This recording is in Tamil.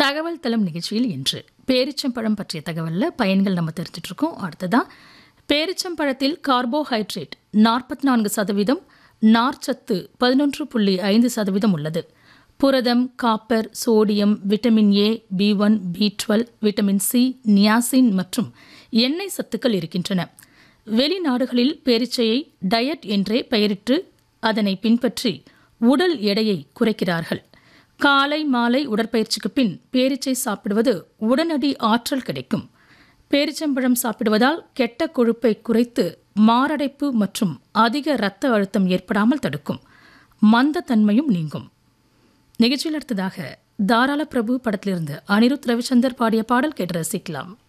தகவல் தளம் நிகழ்ச்சியில் இன்று பேரிச்சம்பழம் பற்றிய தகவலில் பயன்கள் நம்ம தெரிஞ்சிட்டு இருக்கோம் அடுத்ததா பேரிச்சம்பழத்தில் கார்போஹைட்ரேட் நாற்பத்தி நான்கு சதவீதம் நார்ச்சத்து பதினொன்று புள்ளி ஐந்து சதவீதம் உள்ளது புரதம் copper sodium vitamin A B one B twelve vitamin C niacin மற்றும் எண்ணெய் சத்துக்கள் இருக்கின்றன வெளிநாடுகளில் பேரிச்சையை டயட் என்றே பெயரிட்டு அதனை பின்பற்றி உடல் எடையை குறைக்கிறார்கள் காலை மாலை உடற்பயிற்சிக்கு பின் பேரிச்சை சாப்பிடுவது உடனடி ஆற்றல் கிடைக்கும் பேரிச்சம்பழம் சாப்பிடுவதால் கெட்ட கொழுப்பை குறைத்து மாரடைப்பு மற்றும் அதிக இரத்த அழுத்தம் ஏற்படாமல் தடுக்கும் மந்தத்தன்மையும் நீங்கும் நிகழ்ச்சியில் அடுத்ததாக தாராள பிரபு படத்திலிருந்து அனிருத் ரவிச்சந்தர் பாடிய பாடல் கேட்டு ரசிக்கலாம்